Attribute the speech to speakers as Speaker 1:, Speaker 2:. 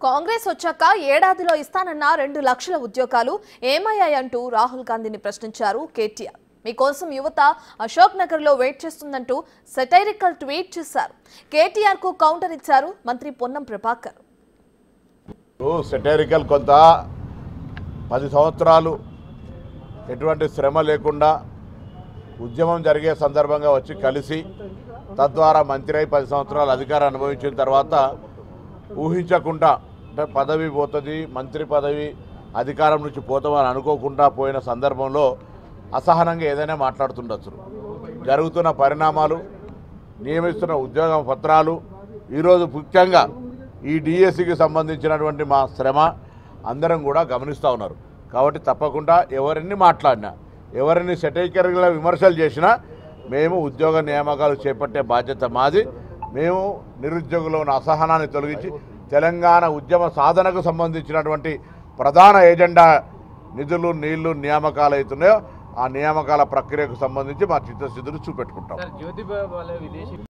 Speaker 1: కాంగ్రెస్ వచ్చాక ఏడాదిలో ఇస్తానన్న రెండు లక్షల ఉద్యోగాలు ఏమయ్యాయంటూ రాహుల్ గాంధీని ప్రశ్నించారు కేటీఆర్ మీకోసం యువత అశోక్ నగర్ లో వెయిట్ చేస్తుందంటూ సెటైరికల్ ట్వీట్ చేశారు కేటీఆర్ కు కౌంటర్ ఇచ్చారు మంత్రి పొన్నం ప్రభాకర్
Speaker 2: సెటైరికల్ కొంత పది సంవత్సరాలు ఎటువంటి శ్రమ లేకుండా ఉద్యమం జరిగే సందర్భంగా వచ్చి కలిసి తద్వారా మంత్రి అయి పది సంవత్సరాలు అధికారం అనుభవించిన తర్వాత ఊహించకుండా అంటే పదవి పోతుంది మంత్రి పదవి అధికారం నుంచి పోతామని అనుకోకుండా పోయిన సందర్భంలో అసహనంగా ఏదైనా మాట్లాడుతుండొచ్చు జరుగుతున్న పరిణామాలు నియమిస్తున్న ఉద్యోగ పత్రాలు ఈరోజు ముఖ్యంగా ఈ డిఎస్సికి సంబంధించినటువంటి మా శ్రమ అందరం కూడా గమనిస్తూ ఉన్నారు కాబట్టి తప్పకుండా ఎవరిని మాట్లాడినా ఎవరిని సెటైకర్గా విమర్శలు చేసినా మేము ఉద్యోగ నియామకాలు చేపట్టే బాధ్యత మాది మేము నిరుద్యోగుల ఉన్న అసహనాన్ని తొలగించి తెలంగాణ ఉద్యమ సాధనకు సంబంధించినటువంటి ప్రధాన ఎజెండా నిధులు నీళ్లు నియామకాలు అవుతున్నాయో ఆ నియామకాల ప్రక్రియకు సంబంధించి మా చిత్తశుద్ధులు చూపెట్టుకుంటాం
Speaker 3: సార్ జ్యోతిబా వాళ్ళ విదేశీ